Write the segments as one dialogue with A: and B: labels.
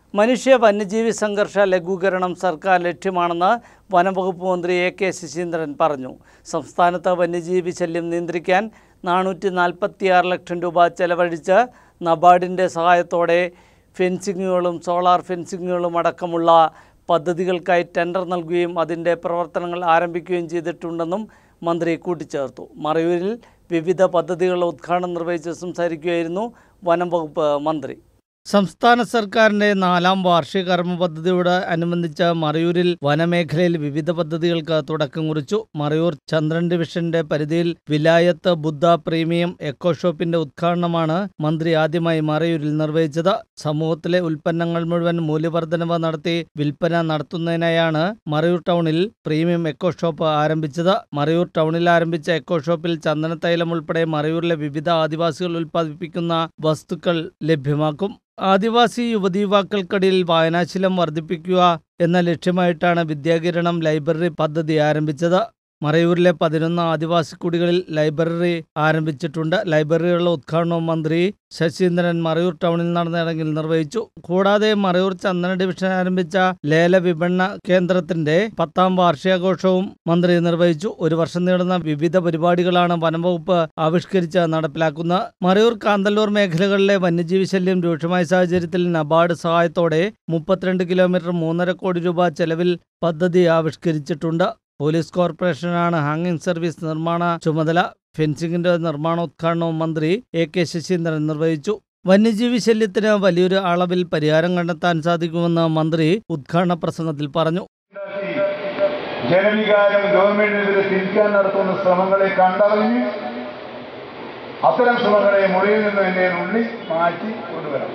A: മനുഷ്യ വന്യജീവി സംഘർഷ ലഘൂകരണം സർക്കാർ ലക്ഷ്യമാണെന്ന് വനംവകുപ്പ് മന്ത്രി എ കെ ശശീന്ദ്രൻ പറഞ്ഞു സംസ്ഥാനത്ത് വന്യജീവി ശല്യം നിയന്ത്രിക്കാൻ നാനൂറ്റി നാൽപ്പത്തിയാറ് ലക്ഷം രൂപ ചെലവഴിച്ച് നബാർഡിൻ്റെ സഹായത്തോടെ ഫെൻസിങ്ങുകളും സോളാർ ഫെൻസിങ്ങുകളും അടക്കമുള്ള പദ്ധതികൾക്കായി ടെൻഡർ നൽകുകയും അതിൻ്റെ പ്രവർത്തനങ്ങൾ ആരംഭിക്കുകയും ചെയ്തിട്ടുണ്ടെന്നും മന്ത്രി കൂട്ടിച്ചേർത്തു മറയൂരിൽ വിവിധ പദ്ധതികളുടെ ഉദ്ഘാടനം നിർവഹിച്ച് സംസാരിക്കുകയായിരുന്നു വനം വകുപ്പ് മന്ത്രി സംസ്ഥാന സർക്കാരിന്റെ നാലാം വാർഷിക കർമ്മ പദ്ധതിയോട് അനുബന്ധിച്ച് മറയൂരിൽ വനമേഖലയിൽ വിവിധ പദ്ധതികൾക്ക് തുടക്കം കുറിച്ചു മറയൂർ ചന്ദ്രൻ ഡിവിഷന്റെ പരിധിയിൽ വിലായത്ത് ബുദ്ധ പ്രീമിയം എക്കോ ഷോപ്പിന്റെ ഉദ്ഘാടനമാണ് മന്ത്രി ആദ്യമായി മറയൂരിൽ നിർവഹിച്ചത് സമൂഹത്തിലെ ഉൽപ്പന്നങ്ങൾ മുഴുവൻ മൂല്യവർദ്ധനവ് നടത്തി വിൽപ്പന നടത്തുന്നതിനായാണ് മറയൂർ ടൗണിൽ പ്രീമിയം എക്കോ ഷോപ്പ് ആരംഭിച്ചത് മറയൂർ ടൗണിൽ ആരംഭിച്ച എക്കോ ഷോപ്പിൽ ചന്ദനത്തൈലം ഉൾപ്പെടെ മറയൂരിലെ വിവിധ ആദിവാസികൾ ഉൽപ്പാദിപ്പിക്കുന്ന വസ്തുക്കൾ ലഭ്യമാക്കും ആദിവാസി യുവതി യുവാക്കൾക്കിടയിൽ വായനാശീലം വർദ്ധിപ്പിക്കുക എന്ന ലക്ഷ്യമായിട്ടാണ് വിദ്യാകിരണം ലൈബ്രറി പദ്ധതി ആരംഭിച്ചത് മറയൂരിലെ പതിനൊന്ന് ആദിവാസി കുടികളിൽ ലൈബ്രറി ആരംഭിച്ചിട്ടുണ്ട് ലൈബ്രറികളുടെ ഉദ്ഘാടനവും മന്ത്രി ശശീന്ദ്രൻ മറയൂർ ടൗണിൽ നടന്ന ചടങ്ങിൽ നിർവഹിച്ചു കൂടാതെ മറയൂർ ചന്ദന ഡിവിഷൻ ആരംഭിച്ച ലേല വിപണന കേന്ദ്രത്തിന്റെ പത്താം വാർഷികാഘോഷവും മന്ത്രി നിർവഹിച്ചു ഒരു വർഷം നീളുന്ന വിവിധ പരിപാടികളാണ് വനംവകുപ്പ് ആവിഷ്കരിച്ച് നടപ്പിലാക്കുന്നത് മറയൂർ കാന്തല്ലൂർ മേഖലകളിലെ വന്യജീവി ശല്യം രൂക്ഷമായ സാഹചര്യത്തിൽ നബാർഡ് സഹായത്തോടെ മുപ്പത്തിരണ്ട് കിലോമീറ്റർ മൂന്നര കോടി രൂപ ചെലവിൽ പദ്ധതി ആവിഷ്കരിച്ചിട്ടുണ്ട് പോലീസ് കോർപ്പറേഷനാണ് ഹാങ്ങിംഗ് സർവീസ് നിർമ്മാണ ചുമതല ഫെൻസിംഗിന്റെ നിർമ്മാണോദ്ഘാടനവും മന്ത്രി എ കെ ശശീന്ദ്രൻ നിർവഹിച്ചു വന്യജീവി ശല്യത്തിന് വലിയൊരു അളവിൽ പരിഹാരം കണ്ടെത്താൻ സാധിക്കുമെന്ന് മന്ത്രി ഉദ്ഘാടന പ്രസംഗത്തിൽ പറഞ്ഞു
B: ജനവികാരം ഗവൺമെന്റിനെതിരെ തിരിക്കാൻ നടത്തുന്ന ശ്രമങ്ങളെ കണ്ടറിഞ്ഞ് അത്തരം ശ്രമങ്ങളെ മുറിയിൽ നിന്ന് എന്റെ ഉള്ളിൽ മാറ്റി കൊണ്ടുവരണം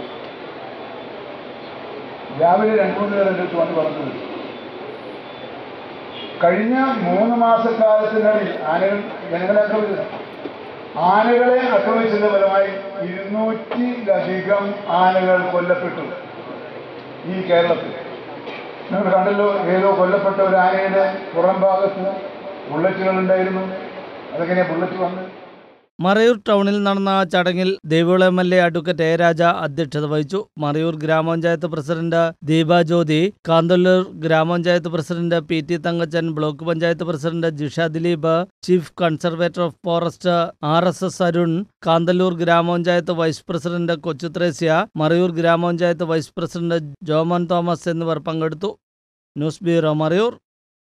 B: രാവിലെ രണ്ടു മൂന്ന് പേർ എൻ്റെ അടുത്ത് വന്ന് പറഞ്ഞത് കഴിഞ്ഞ മൂന്ന് മാസക്കാലത്തിനിടയിൽ ആനകൾ ജനങ്ങളെ ആക്രമിച്ചത് ആനകളെ ആക്രമിച്ചതിന്റെ ഫലമായി ഇരുന്നൂറ്റിലധികം ആനകൾ കൊല്ലപ്പെട്ടു ഈ കേരളത്തിൽ നിങ്ങൾ കണ്ടല്ലോ ഏതോ കൊല്ലപ്പെട്ട ഒരു ആനയുടെ പുറം ഭാഗത്ത് ബുള്ളറ്റുകൾ ഉണ്ടായിരുന്നു അതെങ്ങനെയാ ബുള്ളറ്റ് വന്ന്
A: മറയൂർ ടൗണിൽ നടന്ന ചടങ്ങിൽ Devikulam M L A advocate A Raja അധ്യക്ഷത വഹിച്ചു Marayoor grama panchayat president Deepa Jyothi Kanthalloor grama panchayat president P T Thankachan block panchayat president Jisha Dileep chief conservator of forest R S S Arun Kanthalloor grama panchayat vice president Kochuthresia Marayur ഗ്രാമപഞ്ചായത്ത് വൈസ് പ്രസിഡന്റ് ജോമൻ തോമസ് എന്നിവർ പങ്കെടുത്തു ന്യൂസ് ബ്യൂറോ മറയൂർ